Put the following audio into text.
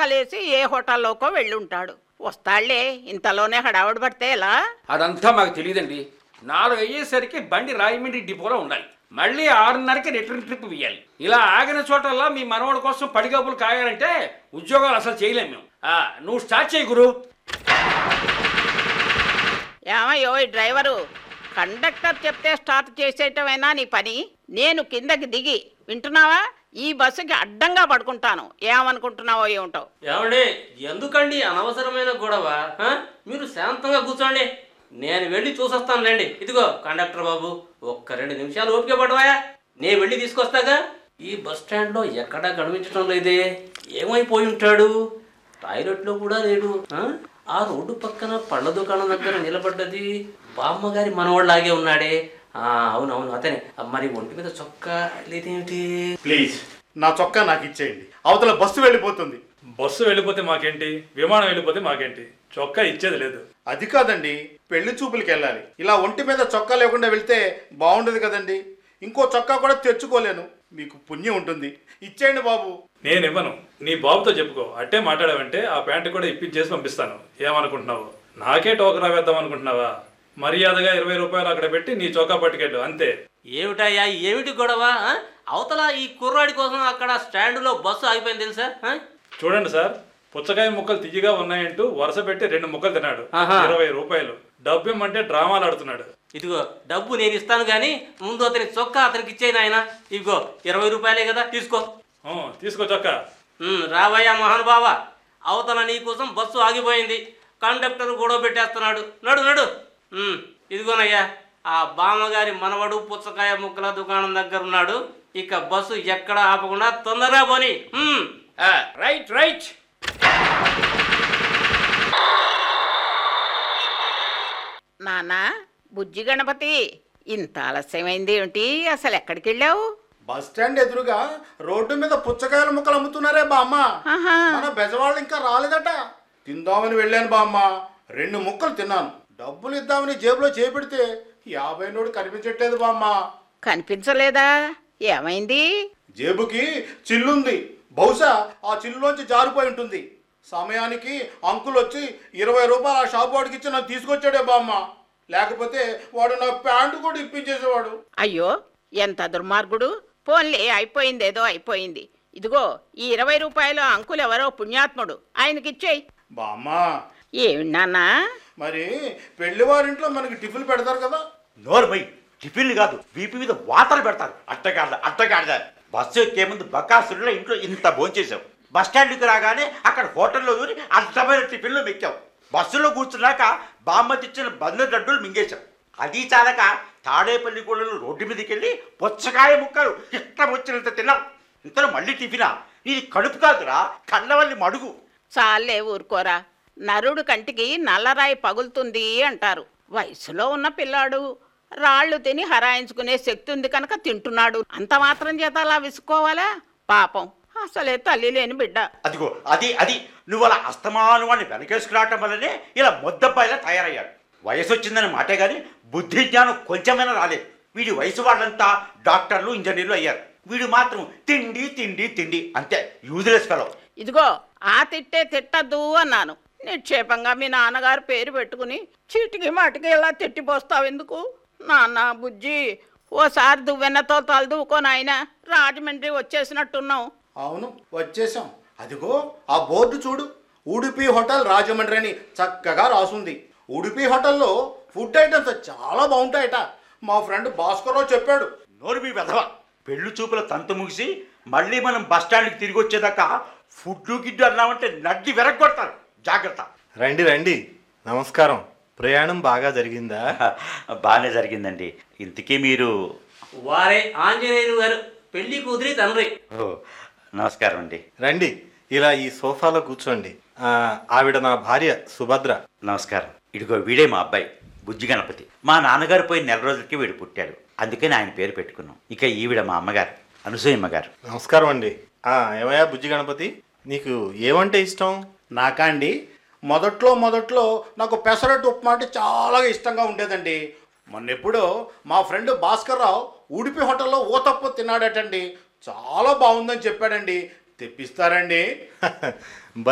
ఆకలేసి ఏ హోటల్లోకో వెళ్ళుంటాడు వస్తాళ్లే ఇంతలోనే హడావుడి పడితే ఎలా అదంతా మాకు తెలియదండి నాలుగు అయ్యేసరికి బండి రాయమండ్రి డిపోలో ఉండాలి మళ్ళీ ఆరున్నరకి రిటర్న్ ట్రిప్ వేయాలి ఇలా ఆగిన చోటల్లా మీ మనవడి కోసం పడిగాపులు కాయాలంటే ఉద్యోగాలు అసలు చేయలేం మేము ఆ, నువ్వు స్టార్ట్ చేయి గురు ఏమయ్యో ఈ డ్రైవరు కండక్టర్ చెప్తే స్టార్ట్ చేసేయటమేనా నీ పని నేను కిందకి దిగి వింటున్నావా ఈ బస్సుకి అడ్డంగా పడుకుంటాను ఏమనుకుంటున్నావో ఏమిటో ఏమండి ఎందుకండి అనవసరమైన గొడవ ఆ? మీరు శాంతంగా కూర్చోండి నేను వెళ్ళి చూసొస్తానులేండి ఇదిగో కండక్టర్ బాబు ఒక్క రెండు నిమిషాలు ఓపిక పడవాయా నేను వెళ్ళి తీసుకొస్తాగా ఈ బస్ స్టాండ్లో ఎక్కడా కనిపించడం లేదే ఏమైపోయి ఉంటాడు టాయిలెట్లో కూడా లేడు ఆ? ఆ రోడ్డు పక్కన పళ్ళ దుకాణం దగ్గర నిలబడ్డది బామ్మగారి మనవాళ్ళలాగే ఉన్నాడే ఆ, అవునవును అతనే మరి ఒంటి మీద చొక్కా లేదేమిటి ప్లీజ్ నా చొక్కా నాకు ఇచ్చేయండి అవతల బస్సు వెళ్ళిపోతుంది బస్సు వెళ్ళిపోతే మాకేంటి విమానం వెళ్ళిపోతే మాకేంటి చొక్కా ఇచ్చేది లేదు అది కాదండి పెళ్లి చూపులకి వెళ్ళాలి ఇలా ఒంటి మీద చొక్కా లేకుండా వెళ్తే బాగుండదు కదండి ఇంకో చొక్కా కూడా తెచ్చుకోలేను మీకు పుణ్యం ఉంటుంది ఇచ్చేయండి బాబు నేను ఇవ్వను నీ బాబుతో చెప్పుకో అట్టే మాట్లాడావంటే ఆ ప్యాంటు కూడా ఇప్పించేసి పంపిస్తాను ఏమనుకుంటున్నావు నాకే టోకరా వేద్దాం అనుకుంటున్నావా మర్యాదగా ఇరవై రూపాయలు అక్కడ పెట్టి నీ చొక్కా పట్టుకెళ్ళు అంతే ఏమిటయ్యా ఏమిటి గొడవ ఆ? అవతల ఈ కుర్రాడి కోసం అక్కడ స్టాండ్లో బస్సు ఆగిపోయింది తెలుసా ఆ? చూడండి సార్ పుచ్చకాయ ముక్కలు తియ్యగా ఉన్నాయంటూ వరుస పెట్టి రెండు ముక్కలు తిన్నాడు ఆహా. ఇరవై రూపాయలు డబ్బు ఇమ్మంటే డ్రామాలు ఆడుతున్నాడు ఇదిగో డబ్బు నేను ఇస్తాను కానీ ముందు అతని చొక్కా అతనికి ఇచ్చేయి నాయన ఇదిగో ఇరవై రూపాయలే కదా తీసుకో ఊ, తీసుకో చొక్కా ఉమ్, రావయ్యా మహానుభావ అవతల నీ కోసం బస్సు ఆగిపోయింది కండక్టర్ గొడవ పెట్టేస్తున్నాడు నడు నడు ఉమ్, ఇదిగోనయ్యా ఆ బామ్మగారి మనవడు పుచ్చకాయ ముక్కల దుకాణం దగ్గర ఉన్నాడు ఇక బస్సు ఎక్కడ ఆపకుండా తొందరగా పోని ఉమ్. ఆ, రైట్ రైట్ నానా బుజ్జి గణపతి ఇంత ఆలస్యమైంది ఏమిటి అసలు ఎక్కడికి వెళ్ళావు బస్ స్టాండ్ ఎదురుగా రోడ్డు మీద పుచ్చకాయల ముక్కలు అమ్ముతున్నారే బామ్మ ఆహా. మన బెజవాళ్ళు ఇంకా రాలేదట తిందామని వెళ్ళాను బామ్మ రెండు ముక్కలు తిన్నాను డబ్బులు ఇద్దామని జేబులో చేపెడితే యాభై నోడు కనిపించట్లేదు బామ్మ కనిపించలేదా ఏమైంది జేబుకి చిల్లుంది బహుశా ఆ చిల్లులోంచి జారిపోయి ఉంటుంది సమయానికి అంకుల్ వచ్చి ఇరవై రూపాయలు ఆ షాప్ వాడికి ఇచ్చి నాకు తీసుకొచ్చాడే బామ్మ లేకపోతే వాడు నా ప్యాంటు కూడా ఇప్పించేసేవాడు అయ్యో ఎంత దుర్మార్గుడు పోన్లే అయిపోయింది ఏదో అయిపోయింది ఇదిగో ఈ ఇరవై రూపాయలు అంకులు ఎవరో పుణ్యాత్ముడు ఆయనకిచ్చేయి బామ్మ ఏమి నాన్నా మరి పెళ్లి వారింట్లో మనకి టిఫిన్ పెడతారు కదా నోరు పోయి టిఫిన్లు కాదు వీపి మీద వాతలు పెడతారు అట్టగాడ అట్టగాడ బస్సు ఎక్కే ముందు బకాసురులో ఇంట్లో ఇంత భోంచేసావు బస్ స్టాండ్కి రాగానే అక్కడ హోటల్లో దూరి అర్థమైన టిఫిన్లు మెక్కావు బస్సులో కూర్చున్నాక బామ్మ తెచ్చిన బంధు లడ్డూలు మింగేశావు అది చాలక తాడేపల్లి గూడలో రోడ్డు మీదకి వెళ్ళి పుచ్చకాయ ముక్కలు ఇష్టం వచ్చినంత తిన్నావు ఇంతలో మళ్ళీ టిఫినా ఇది కడుపు కాదురా కళ్ళవల్లి మడుగు చాలే ఊరుకోరా నరుడు కంటికి నల్లరాయి పగులుతుంది అంటారు వయసులో ఉన్న పిల్లాడు రాళ్ళు తిని హరాయించుకునే శక్తి ఉంది కనుక తింటున్నాడు అంత మాత్రం చేత అలా విసుకోవాలా పాపం అసలే తల్లి లేని బిడ్డ అదిగో అది అది నువ్వు అలా అస్తమాను వాడిని వెనకేసుకురావటం వల్లనే ఇలా ముద్దబ్బాయిలా తయారయ్యాడు వయసు వచ్చిందని మాటే కానీ బుద్ధి జ్ఞానం కొంచెమైనా రాలేదు వీడి వయసు వాళ్ళంతా డాక్టర్లు ఇంజనీర్లు అయ్యారు వీడు మాత్రం తిండి తిండి తిండి అంతే యూజ్లెస్ ఫెలో ఇదిగో ఆ తిట్టే తిట్టద్దు అన్నాను నిక్షేపంగా మీ నాన్నగారు పేరు పెట్టుకుని చీటికి మాటికి ఇలా తిట్టిపోస్తావు ఎందుకు నాన్న బుజ్జి ఓసారి దువ్వెన్నతో తలదువుకో నాయన రాజమండ్రి వచ్చేసినట్టున్నావు అవును వచ్చేసాం అదిగో ఆ బోర్డు చూడు ఉడిపి హోటల్ రాజమండ్రి అని చక్కగా రాసుంది ఉడిపి హోటల్లో ఫుడ్ ఐటమ్స్ చాలా బాగుంటాయట మా ఫ్రెండ్ భాస్కర్రావు చెప్పాడు నోరు మీ వెధవ పెళ్లి చూపుల తంతు ముగిసి మళ్ళీ మనం బస్ స్టాండ్కి తిరిగి వచ్చేదాకా ఫుడ్డు గిడ్డు అన్నామంటే నడ్డి వెరగొడతారు జాగ్రత్త రండి రండి నమస్కారం ప్రయాణం బాగా జరిగిందా బాగానే జరిగిందండి ఇంతకీ మీరు వారే ఆంజనేయులు గారు పెళ్లి కూతురి తండ్రి ఓ, నమస్కారం అండి రండి ఇలా ఈ సోఫాలో కూర్చోండి ఆ, ఆవిడ నా భార్య సుభద్ర నమస్కారం ఇదిగో వీడే మా అబ్బాయి బుజ్జి గణపతి మా నాన్నగారు పోయి నెల రోజులకి వీడు పుట్టాడు అందుకని ఆయన పేరు పెట్టుకున్నాం ఇక ఈవిడ మా అమ్మగారు అనసూయమ్మ గారు నమస్కారం అండి ఆ, ఏమయ్యా బుజ్జి గణపతి నీకు ఏమంటే ఇష్టం నాకా అండి మొదట్లో మొదట్లో నాకు పెసరట్టు ఉప్మా అంటే చాలా ఇష్టంగా ఉండేదండి మొన్నెప్పుడో మా ఫ్రెండ్ భాస్కర్ రావు ఉడిపి హోటల్లో ఊతప్పు తిన్నాడటండి చాలా బాగుందని చెప్పాడండి తెప్పిస్తారండి